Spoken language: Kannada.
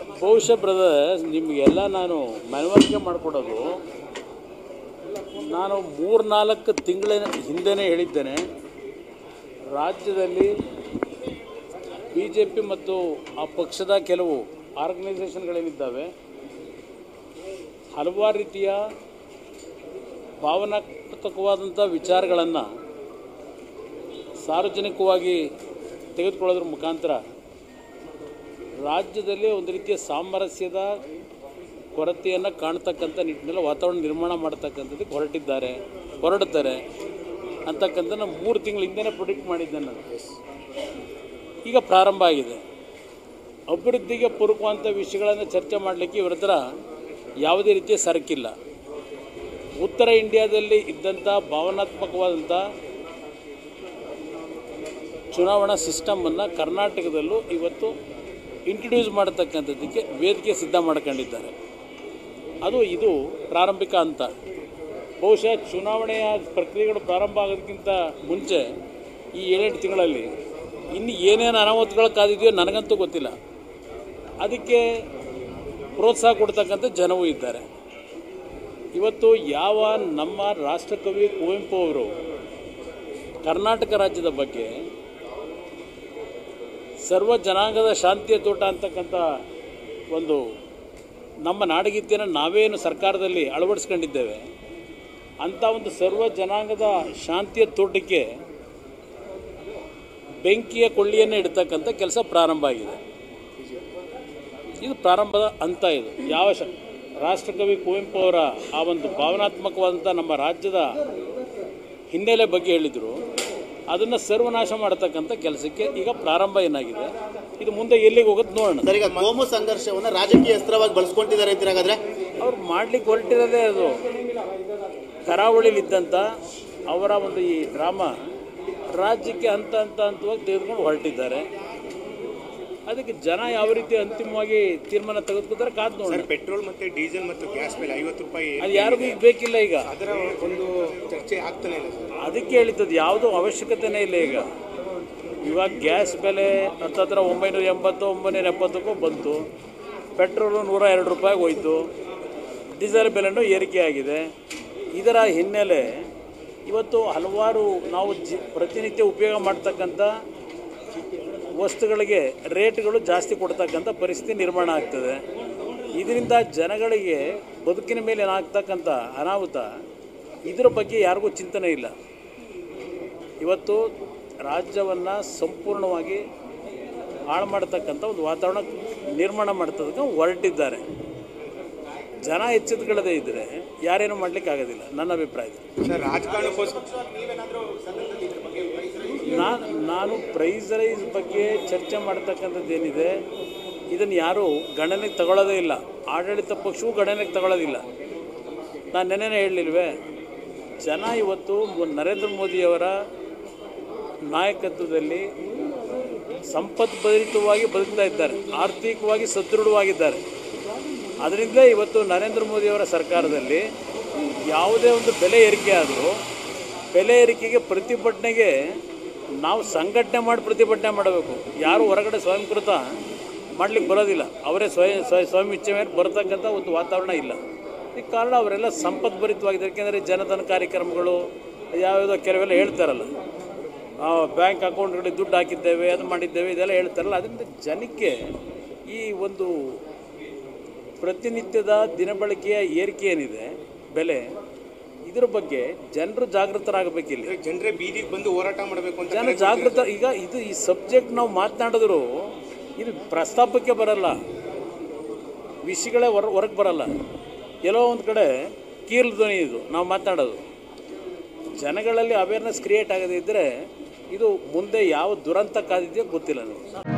ಬಹುಶಃ ಬ್ರದರ್ ನಿಮಗೆಲ್ಲ ನಾನು ಮನವರಿಕೆ ಮಾಡಿಕೊಡೋದು ನಾನು ಮೂರ್ನಾಲ್ಕು ತಿಂಗಳ ಹಿಂದೆನೇ ಹೇಳಿದ್ದೇನೆ ರಾಜ್ಯದಲ್ಲಿ ಬಿ ಜೆ ಪಿ ಮತ್ತು ಆ ಪಕ್ಷದ ಕೆಲವು ಆರ್ಗನೈಸೇಷನ್ಗಳೇನಿದ್ದಾವೆ ಹಲವಾರು ರೀತಿಯ ಭಾವನಾತ್ಮಕವಾದಂಥ ವಿಚಾರಗಳನ್ನು ಸಾರ್ವಜನಿಕವಾಗಿ ತೆಗೆದುಕೊಳ್ಳೋದ್ರ ಮುಖಾಂತರ ರಾಜ್ಯದಲ್ಲಿ ಒಂದು ರೀತಿಯ ಸಾಮರಸ್ಯದ ಕೊರತೆಯನ್ನು ಕಾಣ್ತಕ್ಕಂಥ ನಿಟ್ಟಿನಲ್ಲಿ ವಾತಾವರಣ ನಿರ್ಮಾಣ ಮಾಡ್ತಕ್ಕಂಥದ್ದಕ್ಕೆ ಹೊರಟಿದ್ದಾರೆ ಹೊರಡ್ತಾರೆ ಅಂತಕ್ಕಂಥ ನಾನು ಮೂರು ತಿಂಗಳ ಹಿಂದೆನೇ ಪ್ರೊಡಿಕ್ಟ್ ಮಾಡಿದ್ದೆ ನಾನು ಈಗ ಪ್ರಾರಂಭ ಆಗಿದೆ ಅಭಿವೃದ್ಧಿಗೆ ಪೂರಕವಂಥ ವಿಷಯಗಳನ್ನು ಚರ್ಚೆ ಮಾಡಲಿಕ್ಕೆ ಇವ್ರ ಹತ್ರ ಯಾವುದೇ ರೀತಿಯ ಸರಕಿಲ್ಲ ಉತ್ತರ ಇಂಡಿಯಾದಲ್ಲಿ ಇದ್ದಂಥ ಭಾವನಾತ್ಮಕವಾದಂಥ ಚುನಾವಣಾ ಸಿಸ್ಟಮನ್ನು ಕರ್ನಾಟಕದಲ್ಲೂ ಇವತ್ತು ಇಂಟ್ರಡ್ಯೂಸ್ ಮಾಡತಕ್ಕಂಥದ್ದಕ್ಕೆ ವೇದಿಕೆ ಸಿದ್ಧ ಮಾಡ್ಕೊಂಡಿದ್ದಾರೆ ಅದು ಇದು ಪ್ರಾರಂಭಿಕ ಹಂತ ಬಹುಶಃ ಚುನಾವಣೆಯ ಪ್ರಕ್ರಿಯೆಗಳು ಪ್ರಾರಂಭ ಆಗೋದಕ್ಕಿಂತ ಮುಂಚೆ ಈ ಏಳೆಂಟು ತಿಂಗಳಲ್ಲಿ ಇನ್ನು ಏನೇನು ಅನಾಹುತಗಳು ಕಾದಿದೆಯೋ ನನಗಂತೂ ಗೊತ್ತಿಲ್ಲ ಅದಕ್ಕೆ ಪ್ರೋತ್ಸಾಹ ಕೊಡ್ತಕ್ಕಂಥ ಜನವೂ ಇದ್ದಾರೆ ಇವತ್ತು ಯಾವ ನಮ್ಮ ರಾಷ್ಟ್ರಕವಿ ಕುವೆಂಪು ಅವರು ಕರ್ನಾಟಕ ರಾಜ್ಯದ ಬಗ್ಗೆ ಸರ್ವ ಜನಾಂಗದ ಶಾಂತಿಯ ತೋಟ ಅಂತಕ್ಕಂಥ ಒಂದು ನಮ್ಮ ನಾಡಗೀತೆಯನ್ನು ನಾವೇನು ಸರ್ಕಾರದಲ್ಲಿ ಅಳವಡಿಸ್ಕೊಂಡಿದ್ದೇವೆ ಅಂಥ ಒಂದು ಸರ್ವ ಜನಾಂಗದ ಶಾಂತಿಯ ತೋಟಕ್ಕೆ ಬೆಂಕಿಯ ಕೊಳ್ಳಿಯನ್ನು ಇಡ್ತಕ್ಕಂಥ ಕೆಲಸ ಪ್ರಾರಂಭ ಆಗಿದೆ ಇದು ಪ್ರಾರಂಭದ ಹಂತ ಇದು ಯಾವ ಶ ರಾಷ್ಟ್ರಕವಿ ಕುವೆಂಪು ಅವರ ಆ ಒಂದು ಭಾವನಾತ್ಮಕವಾದಂಥ ನಮ್ಮ ರಾಜ್ಯದ ಹಿನ್ನೆಲೆ ಬಗ್ಗೆ ಹೇಳಿದರು ಅದನ್ನು ಸರ್ವನಾಶ ಮಾಡತಕ್ಕಂಥ ಕೆಲಸಕ್ಕೆ ಈಗ ಪ್ರಾರಂಭ ಏನಾಗಿದೆ ಇದು ಮುಂದೆ ಎಲ್ಲಿಗೆ ಹೋಗುತ್ತೆ ನೋಡೋಣ ಸರ್ ಈಗ ಕೋಮು ಸಂಘರ್ಷವನ್ನ ರಾಜಕೀಯ ಅಸ್ತ್ರವಾಗಿ ಬಳಸ್ಕೊಂತಿದ್ದಾರೆ ಅಂತೀರ ಹಾಗಾದ್ರೆ ಅವ್ರು ಮಾಡ್ಲಿಕ್ಕೆ ಹೊರಟಿರೋದೇ ಅದು ಕರಾವಳಿಲಿದ್ದಂಥ ಅವರ ಒಂದು ಈ ಡ್ರಾಮಾ ರಾಜ್ಯಕ್ಕೆ ಹಂತ ಹಂತ ಹಂತವಾಗಿ ತೆಗೆದುಕೊಂಡು ಹೊರಟಿದ್ದಾರೆ ಅದಕ್ಕೆ ಜನ ಯಾವ ರೀತಿ ಅಂತಿಮವಾಗಿ ತೀರ್ಮಾನ ತೆಗೆದುಕೊತಾರೆ ಕಾದು ನೋಡೋಣ ಸರ್ ಪೆಟ್ರೋಲ್ ಮತ್ತೆ ಡೀಸೆಲ್ ಮತ್ತು ಗ್ಯಾಸ್ ಮೇಲೆ ಐವತ್ತು ರೂಪಾಯಿ ಅದು ಯಾರಿಗೂ ಈಗ ಬೇಕಿಲ್ಲ ಈಗ ಅದರ ಒಂದು ಚರ್ಚೆ ಆಗ್ತಾನೆ ಇಲ್ಲ ಸರ್ ಅದಕ್ಕೆ ಹೇಳಿದ್ದದು ಯಾವುದೂ ಅವಶ್ಯಕತೆನೇ ಇಲ್ಲ ಈಗ ಇವಾಗ ಗ್ಯಾಸ್ ಬೆಲೆ ಹತ್ತತ್ರ ಒಂಬೈನೂರ ಎಂಬತ್ತು ಒಂಬೈನೂರ ಎಪ್ಪತ್ತಕ್ಕೂ ಬಂತು ಪೆಟ್ರೋಲು ನೂರ ಎರಡು ರೂಪಾಯಿಗೆ ಹೋಯ್ತು ಡೀಸೆಲ್ ಬೆಲೆನೂ ಏರಿಕೆ ಆಗಿದೆ ಇದರ ಹಿನ್ನೆಲೆ ಇವತ್ತು ಹಲವಾರು ನಾವು ಜಿ ಪ್ರತಿನಿತ್ಯ ಉಪಯೋಗ ಮಾಡ್ತಕ್ಕಂಥ ವಸ್ತುಗಳಿಗೆ ರೇಟ್ಗಳು ಜಾಸ್ತಿ ಕೊಡ್ತಕ್ಕಂಥ ಪರಿಸ್ಥಿತಿ ನಿರ್ಮಾಣ ಆಗ್ತದೆ ಇದರಿಂದ ಜನಗಳಿಗೆ ಬದುಕಿನ ಮೇಲೆ ಏನಾಗ್ತಕ್ಕಂಥ ಅನಾಹುತ ಇದರ ಬಗ್ಗೆ ಯಾರಿಗೂ ಚಿಂತನೆ ಇಲ್ಲ ಇವತ್ತು ರಾಜ್ಯವನ್ನು ಸಂಪೂರ್ಣವಾಗಿ ಹಾಳು ಮಾಡತಕ್ಕಂಥ ಒಂದು ವಾತಾವರಣ ನಿರ್ಮಾಣ ಮಾಡ್ತದಕ್ಕೆ ಹೊರಟಿದ್ದಾರೆ ಜನ ಎಚ್ಚೆತ್ತುಕೊಳ್ಳದೇ ಇದ್ದರೆ ಯಾರೇನು ಮಾಡಲಿಕ್ಕೆ ಆಗೋದಿಲ್ಲ ನನ್ನ ಅಭಿಪ್ರಾಯದಲ್ಲಿ ಸರ್ ರಾಜಕಾರಣಕ್ಕೋಸ್ಕರ ನಾನು ನಾನು ಪ್ರೈಸ್ ರೈಸ್ ಬಗ್ಗೆ ಚರ್ಚೆ ಮಾಡ್ತಕ್ಕಂಥದ್ದು ಏನಿದೆ ಇದನ್ನು ಯಾರೂ ಗಣನೆಗೆ ತಗೊಳ್ಳೋದೇ ಇಲ್ಲ ಆಡಳಿತ ಪಕ್ಷವೂ ಗಣನೆಗೆ ತಗೊಳ್ಳೋದಿಲ್ಲ ನಾನು ನೆನೆನೇ ಹೇಳಲಿಲ್ವೇ ಜನ ಇವತ್ತು ಮೊ- ನರೇಂದ್ರ ಮೋದಿಯವರ ನಾಯಕತ್ವದಲ್ಲಿ ಸಂಪದ್ಭರಿತವಾಗಿ ಬದುಕ್ತಾ ಇದ್ದಾರೆ ಆರ್ಥಿಕವಾಗಿ ಸದೃಢವಾಗಿದ್ದಾರೆ ಅದರಿಂದಲೇ ಇವತ್ತು ನರೇಂದ್ರ ಮೋದಿಯವರ ಸರ್ಕಾರದಲ್ಲಿ ಯಾವುದೇ ಒಂದು ಬೆಲೆ ಏರಿಕೆ ಆದರೂ ಬೆಲೆ ಏರಿಕೆಗೆ ಪ್ರತಿಭಟನೆಗೆ ನಾವು ಸಂಘಟನೆ ಮಾಡಿ ಪ್ರತಿಭಟನೆ ಮಾಡಬೇಕು ಯಾರು ಹೊರಗಡೆ ಸ್ವಯಂಕೃತ ಮಾಡಲಿಕ್ಕೆ ಬರೋದಿಲ್ಲ ಅವರೇ ಸ್ವಯಂ ಸ್ವಯ ಸ್ವಯಂ ಇಚ್ಛೆ ಮೇಲೆ ಬರತಕ್ಕಂಥ ಒಂದು ವಾತಾವರಣ ಇಲ್ಲ ಈ ಕಾರಣ ಅವರೆಲ್ಲ ಸಂಪದ್ಭರಿತವಾಗಿದ್ದಾರೆ ಯಾಕೆಂದರೆ ಜನಧನ ಕಾರ್ಯಕ್ರಮಗಳು ಯಾವುದೋ ಕೆಲವೆಲ್ಲ ಹೇಳ್ತಾರಲ್ಲ ಬ್ಯಾಂಕ್ ಅಕೌಂಟ್ಗಳಿಗೆ ದುಡ್ಡು ಹಾಕಿದ್ದೇವೆ ಅದು ಮಾಡಿದ್ದೇವೆ ಇದೆಲ್ಲ ಹೇಳ್ತಾರಲ್ಲ ಅದರಿಂದ ಜನಕ್ಕೆ ಈ ಒಂದು ಪ್ರತಿನಿತ್ಯದ ದಿನಬಳಕೆಯ ಏರಿಕೆ ಏನಿದೆ ಬೆಲೆ ಇದ್ರ ಬಗ್ಗೆ ಜನರು ಜಾಗೃತರಾಗಬೇಕಿಲ್ಲ ಜನರೇ ಬೀದಿಗೆ ಬಂದು ಹೋರಾಟ ಮಾಡಬೇಕು ಅಂತ ಜನ ಜಾಗೃತ ಈಗ ಇದು ಈ ಸಬ್ಜೆಕ್ಟ್ ನಾವು ಮಾತನಾಡಿದ್ರು ಇದು ಪ್ರಸ್ತಾಪಕ್ಕೆ ಬರಲ್ಲ ವಿಷಯಗಳೇ ಹೊರ ಹೊರಗೆ ಬರಲ್ಲ ಎಲ್ಲೋ ಒಂದು ಕಡೆ ಕೀಲ್ ಧ್ವನಿ ಇದು ನಾವು ಮಾತನಾಡೋದು ಜನಗಳಲ್ಲಿ ಅವೇರ್ನೆಸ್ ಕ್ರಿಯೇಟ್ ಆಗದೇ ಇದ್ದರೆ ಇದು ಮುಂದೆ ಯಾವ ದುರಂತ ಕಾದಿದೆಯೋ ಗೊತ್ತಿಲ್ಲ ನನಗೆ